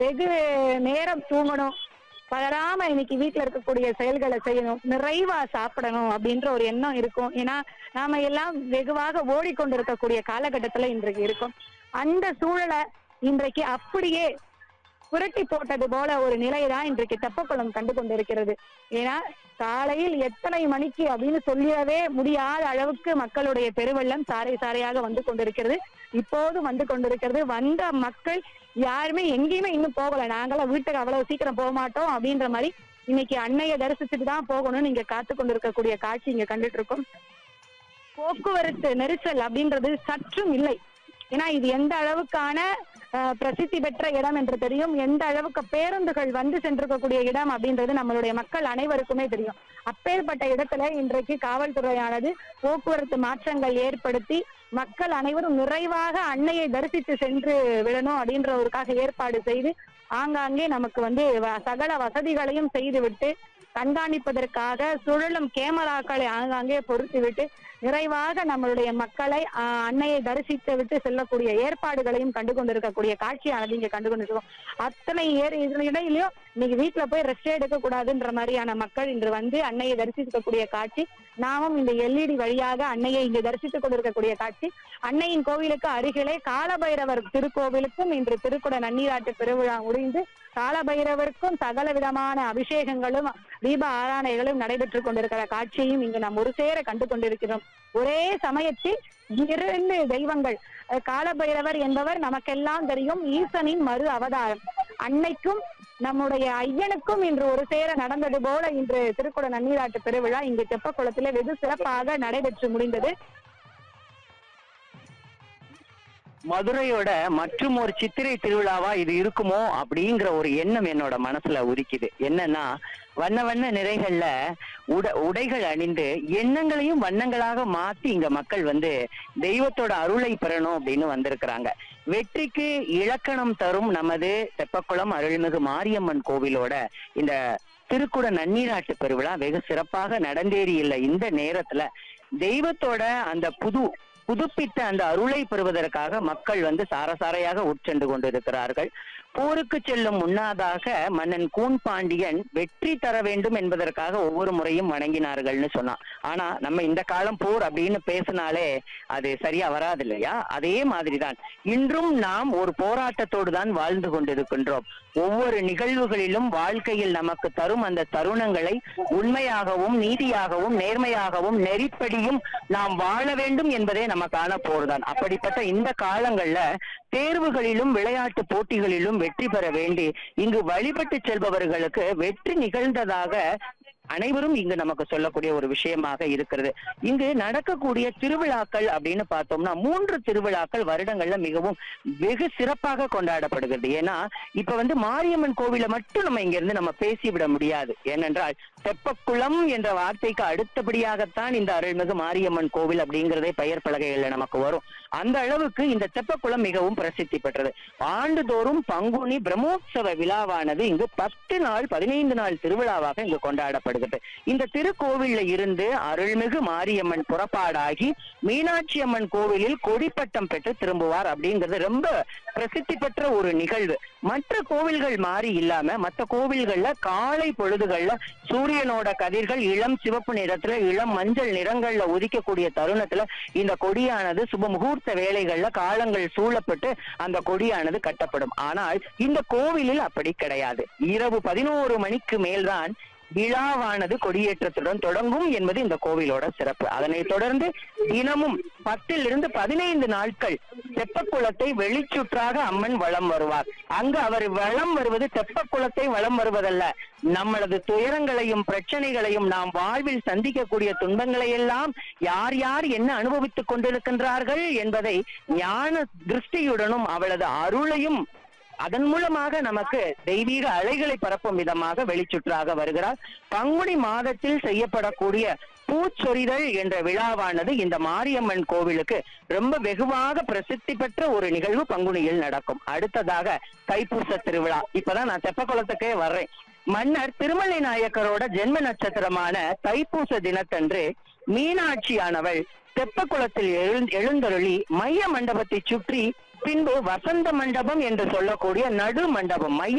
வெகு நேரம் தூங்கணும் பதறாம இன்னைக்கு வீட்டுல இருக்கக்கூடிய செயல்களை செய்யணும் நிறைவா சாப்பிடணும் அப்படின்ற ஒரு எண்ணம் இருக்கும் ஏன்னா நாம எல்லாம் வெகுவாக ஓடிக்கொண்டிருக்கக்கூடிய காலகட்டத்துல இன்றைக்கு இருக்கும் அந்த சூழலை இன்றைக்கு அப்படியே புரட்டி போட்டது போல ஒரு நிலைதான் இன்றைக்கு தெப்பக்குளம் கண்டு கொண்டிருக்கிறது ஏன்னா காலையில் எத்தனை மணிக்கு அப்படின்னு சொல்லவே முடியாத அளவுக்கு மக்களுடைய பெருவெள்ளம் சாறை சாறையாக வந்து கொண்டிருக்கிறது இப்போதும் வந்து கொண்டிருக்கிறது வந்த மக்கள் யாருமே எங்கேயுமே இன்னும் போகல நாங்களாம் வீட்டுக்கு அவ்வளவு சீக்கிரம் போக மாட்டோம் அப்படின்ற மாதிரி இன்னைக்கு அன்னைய தரிசிச்சுட்டு தான் போகணும்னு இங்க காத்து கொண்டிருக்கக்கூடிய காட்சி இங்க கண்டுட்டு இருக்கோம் போக்குவரத்து நெரிசல் அப்படின்றது சற்றும் இல்லை ஏன்னா இது எந்த அளவுக்கான அஹ், பிரசித்தி பெற்ற இடம் என்று தெரியும் எந்த அளவுக்கு பேருந்துகள் வந்து சென்றிருக்கக்கூடிய இடம் அப்படின்றது நம்மளுடைய மக்கள் அனைவருக்குமே தெரியும் அப்பேற்பட்ட இடத்துல இன்றைக்கு காவல்துறையானது போக்குவரத்து மாற்றங்கள் ஏற்படுத்தி மக்கள் அனைவரும் நிறைவாக அன்னையை தரிசித்து சென்று விடணும் அப்படின்ற ஒருக்காக ஏற்பாடு செய்து ஆங்காங்கே நமக்கு வந்து வ- சகல வசதிகளையும் செய்துவிட்டு கண்காணிப்பதற்காக சுழலும் கேமராக்களை ஆங்காங்கே பொருத்திவிட்டு நிறைவாக நம்மளுடைய மக்களை ஆஹ், அன்னையை தரிசித்து விட்டு செல்லக்கூடிய ஏற்பாடுகளையும் கண்டு கொண்டிருக்கக்கூடிய காட்சியானது இங்க கண்டு கொண்டிருக்கோம் அத்தனை ஏர் இதுல இடையிலயும் இன்னைக்கு வீட்டுல போய் ரெஸ்ட் எடுக்க கூடாதுன்ற மாதிரியான மக்கள் இன்று வந்து அன்னையை தரிசிக்கக்கூடிய காட்சி நாமும் இந்த எல்இடி வழியாக அன்னையை இங்கு தரிசித்துக் கொண்டிருக்கக்கூடிய காட்சி அன்னையின் கோவிலுக்கு அருகிலே காலபைரவர் திருக்கோவிலுக்கும் இன்று திருக்குட நன்னீராட்டு பெருவிழா முடிந்து காலபைரவருக்கும் சகல விதமான அபிஷேகங்களும் தீப ஆராதனைகளும் நடைபெற்றுக் கொண்டிருக்கிற காட்சியையும் இங்கு நாம் ஒரு சேர கண்டு கொண்டிருக்கிறோம் ஒரே சமயத்தில் இரண்டு தெய்வங்கள் அஹ் காலபைரவர் என்பவர் நமக்கெல்லாம் தெரியும் ஈசனின் மறு அவதாரம் அன்னைக்கும் நம்முடைய ஐயனுக்கும் இன்று ஒரு சேர நடந்தது போல இன்று திருக்குட நன்னீராட்டு பெருவிழா இங்கு தெப்பக்குளத்திலே வெகு சிறப்பாக நடைபெற்று முடிந்தது மதுரையோட மற்றும் ஒரு சித்திரை திருவிழாவா இது இருக்குமோ அப்படிங்கிற ஒரு எண்ணம் என்னோட மனசுல உதிக்குது என்னன்னா வண்ண வண்ண நிறைகள்ல உட உடைகள் அணிந்து எண்ணங்களையும் வண்ணங்களாக மாத்தி இங்க மக்கள் வந்து தெய்வத்தோட அருளை பெறணும் அப்படின்னு வந்திருக்கிறாங்க வெற்றிக்கு இலக்கணம் தரும் நமது தெப்பக்குளம் அருள்மிகு மாரியம்மன் கோவிலோட இந்த திருக்குட நன்னீராட்டு பெருவிழா வெகு சிறப்பாக நடந்தேறியுள்ள இந்த நேரத்துல தெய்வத்தோட அந்த புது புதுப்பித்த அந்த அருளை பெறுவதற்காக மக்கள் வந்து சாரசாரையாக உட்சென்று கொண்டிருக்கிறார்கள் போருக்கு செல்லும் முன்னாதாக மன்னன் கூன் பாண்டியன் வெற்றி தர வேண்டும் என்பதற்காக ஒவ்வொரு முறையும் வணங்கினார்கள்னு சொன்னான் ஆனா நம்ம இந்த காலம் போர் அப்படின்னு பேசினாலே அது சரியா வராது இல்லையா அதே மாதிரிதான் இன்றும் நாம் ஒரு போராட்டத்தோடு தான் வாழ்ந்து கொண்டிருக்கின்றோம் ஒவ்வொரு நிகழ்வுகளிலும் வாழ்க்கையில் நமக்கு தரும் அந்த தருணங்களை உண்மையாகவும் நீதியாகவும் நேர்மையாகவும் நெறிப்படியும் நாம் வாழ வேண்டும் என்பதே நமக்கான போர்தான் அப்படிப்பட்ட இந்த காலங்கள்ல தேர்வுகளிலும் விளையாட்டு போட்டிகளிலும் வெற்றி பெற வேண்டி இங்கு வழிபட்டு செல்பவர்களுக்கு வெற்றி நிகழ்ந்ததாக அனைவரும் இங்கு நமக்கு சொல்லக்கூடிய ஒரு விஷயமாக இருக்கிறது இங்கு நடக்கக்கூடிய திருவிழாக்கள் அப்படின்னு பார்த்தோம்னா மூன்று திருவிழாக்கள் வருடங்கள்ல மிகவும் வெகு சிறப்பாக கொண்டாடப்படுகிறது ஏன்னா இப்ப வந்து மாரியம்மன் கோவிலை மட்டும் நம்ம இங்க இருந்து நம்ம பேசிவிட முடியாது ஏனென்றால் தெப்பக்குளம் என்ற வார்த்தைக்கு அடுத்தபடியாகத்தான் இந்த அருள்மிகு மாரியம்மன் கோவில் அப்படிங்கிறதே பெயர் பலகைகள்ல நமக்கு வரும் அந்த அளவுக்கு இந்த தெப்பக்குளம் மிகவும் பிரசித்தி பெற்றது ஆண்டுதோறும் பங்குனி பிரம்மோற்சவ விழாவானது இங்கு பத்து நாள் பதினைந்து நாள் திருவிழாவாக இங்கு கொண்டாடப்படுகிறது இந்த திருக்கோவில்ல இருந்து அருள்மிகு மாரியம்மன் புறப்பாடாகி மீனாட்சி அம்மன் கோவிலில் கொடிப்பட்டம் பெற்று திரும்புவார் அப்படிங்கிறது ரொம்ப பிரசித்தி பெற்ற ஒரு நிகழ்வு மற்ற கோவில்கள் மாறி இல்லாம மற்ற கோவில்கள்ல காலை பொழுதுகள்ல சூரியனோட கதிர்கள் இளம் சிவப்பு நிறத்துல இளம் மஞ்சள் நிறங்கள்ல உதிக்கக்கூடிய தருணத்துல இந்த கொடியானது சுப முகூர்த்த வேலைகள்ல காலங்கள் சூழப்பட்டு அந்த கொடியானது கட்டப்படும் ஆனால் இந்த கோவிலில் அப்படி கிடையாது இரவு பதினோரு மணிக்கு மேல்தான் விழாவானது கொடியேற்றத்துடன் தொடங்கும் என்பது இந்த கோவிலோட சிறப்பு அதனைத் தொடர்ந்து தினமும் பத்திலிருந்து பதினைந்து நாட்கள் தெப்பக்குளத்தை வெளிச்சுற்றாக அம்மன் வலம் வருவார் அங்கு அவர் வலம் வருவது தெப்பக்குளத்தை வலம் வருவதல்ல நம்மளது துயரங்களையும் பிரச்சனைகளையும் நாம் வாழ்வில் சந்திக்கக்கூடிய துன்பங்களை எல்லாம் யார் யார் என்ன அனுபவித்துக் கொண்டிருக்கின்றார்கள் என்பதை ஞான திருஷ்டியுடனும் அவளது அருளையும் அதன் மூலமாக நமக்கு தெய்வீக அலைகளை பரப்பும் விதமாக வெளிச்சுற்றாக வருகிறார் பங்குனி மாதத்தில் செய்யப்படக்கூடிய பூச்சொரிதல் என்ற விழாவானது இந்த மாரியம்மன் கோவிலுக்கு ரொம்ப வெகுவாக பிரசித்தி பெற்ற ஒரு நிகழ்வு பங்குனியில் நடக்கும் அடுத்ததாக தைப்பூச திருவிழா இப்பதான் நான் தெப்பக்குளத்துக்கே வர்றேன் மன்னர் திருமலை நாயக்கரோட ஜென்ம நட்சத்திரமான தைப்பூச தினத்தன்று மீனாட்சியானவள் தெப்பக்குளத்தில் எழுந்- எழுந்தருளி மைய மண்டபத்தை சுற்றி பின்பு வசந்த மண்டபம் என்று சொல்லக்கூடிய நடு மண்டபம் மைய